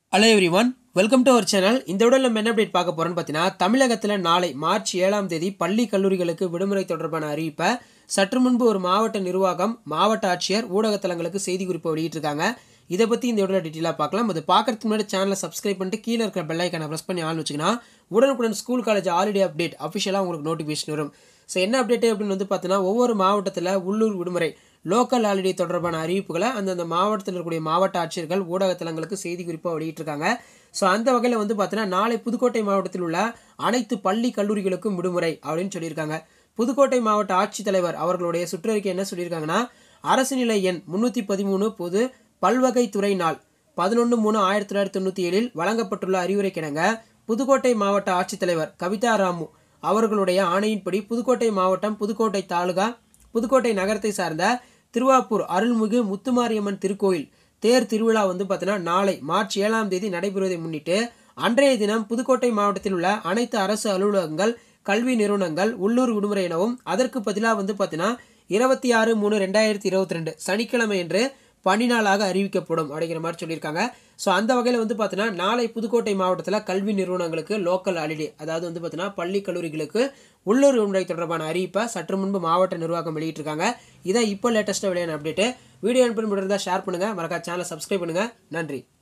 hello everyone welcome to our channel இந்த விட நம்ம என்ன அப்டேட் பார்க்க போறோம்னு பார்த்தீங்கன்னா தமிழகத்தில் நாளை மார்ச் ஏழாம் தேதி பள்ளி கல்லூரிகளுக்கு விடுமுறை தொடர்பான அறிவிப்பை சற்று முன்பு ஒரு மாவட்ட நிர்வாகம் மாவட்ட ஆட்சியர் ஊடகத்தலங்களுக்கு செய்தி குறிப்பு வெளியிட்டிருக்காங்க இதை பற்றி இந்த விட டீட்டெயிலாக பார்க்கலாம் அது பார்க்கறதுக்கு முன்னாடி சேனலை சப்ஸ்கிரைப் பண்ணிட்டு கீழே இருக்கிற பெல் ஐக்கானை ப்ரெஸ் பண்ணி ஆள் வச்சுக்கினா உடனுக்குடன் ஸ்கூல் காலேஜ் ஹாலிடே அப்டேட் அஃபிஷியலாக உங்களுக்கு நோட்டிஃபிகேஷன் வரும் ஸோ என்ன அப்டேட் அப்படின்னு வந்து பார்த்தீங்கன்னா ஒவ்வொரு மாவட்டத்தில் உள்ளூர் விடுமுறை லோக்கல் ஹாலிடே தொடர்பான அறிவிப்புகளை அந்தந்த மாவட்டத்தில் இருக்கக்கூடிய மாவட்ட ஆட்சியர்கள் ஊடகத்தலங்களுக்கு செய்தி குறிப்பாக வெளியிட்டிருக்காங்க ஸோ அந்த வகையில் வந்து பார்த்தீங்கன்னா நாளை புதுக்கோட்டை மாவட்டத்தில் உள்ள அனைத்து பள்ளி கல்லூரிகளுக்கும் விடுமுறை அப்படின்னு சொல்லியிருக்காங்க புதுக்கோட்டை மாவட்ட ஆட்சித்தலைவர் அவர்களுடைய சுற்றறிக்கை என்ன சொல்லியிருக்காங்கன்னா அரசு நிலை எண் முன்னூற்றி பதிமூணு பொது பல்வகை துறை நாள் பதினொன்று மூணு ஆயிரத்தி தொள்ளாயிரத்தி தொண்ணூற்றி ஏழில் வழங்கப்பட்டுள்ள அறிவுரைக்கிணங்க புதுக்கோட்டை மாவட்ட ஆட்சித்தலைவர் கவிதா ராமு அவர்களுடைய ஆணையின்படி புதுக்கோட்டை மாவட்டம் புதுக்கோட்டை தாலுகா புதுக்கோட்டை நகரத்தை சார்ந்த திருவாப்பூர் அருள்மிகு முத்துமாரியம்மன் திருக்கோயில் தேர் திருவிழா வந்து பார்த்தீங்கன்னா நாளை மார்ச் ஏழாம் தேதி நடைபெறுவதை முன்னிட்டு அன்றைய தினம் புதுக்கோட்டை மாவட்டத்தில் உள்ள அனைத்து அரசு அலுவலகங்கள் கல்வி நிறுவனங்கள் உள்ளூர் விடுமுறை எனவும் அதற்கு பதிலாக வந்து பார்த்தீங்கன்னா இருபத்தி ஆறு மூணு ரெண்டாயிரத்தி இருபத்தி ரெண்டு சனிக்கிழமை என்று பணி நாளாக அறிவிக்கப்படும் அப்படிங்கிற மாதிரி சொல்லியிருக்காங்க ஸோ அந்த வகையில் வந்து பார்த்தீங்கன்னா நாளை புதுக்கோட்டை மாவட்டத்தில் கல்வி நிறுவனங்களுக்கு லோக்கல் ஹாலிடே அதாவது வந்து பார்த்தீங்கன்னா பள்ளி கல்லூரிகளுக்கு உள்ளூர் விடுமுறை தொடர்பான அறிவிப்பை சற்று முன்பு மாவட்ட நிர்வாகம் வெளியிட்டிருக்காங்க இதை இப்போ லேட்டஸ்ட்டாக வெளியான அப்டேட்டு வீடியோ அனுப்பி இருந்தால் ஷேர் பண்ணுங்கள் மறக்காம சேனலை சப்ஸ்கிரைப் பண்ணுங்கள் நன்றி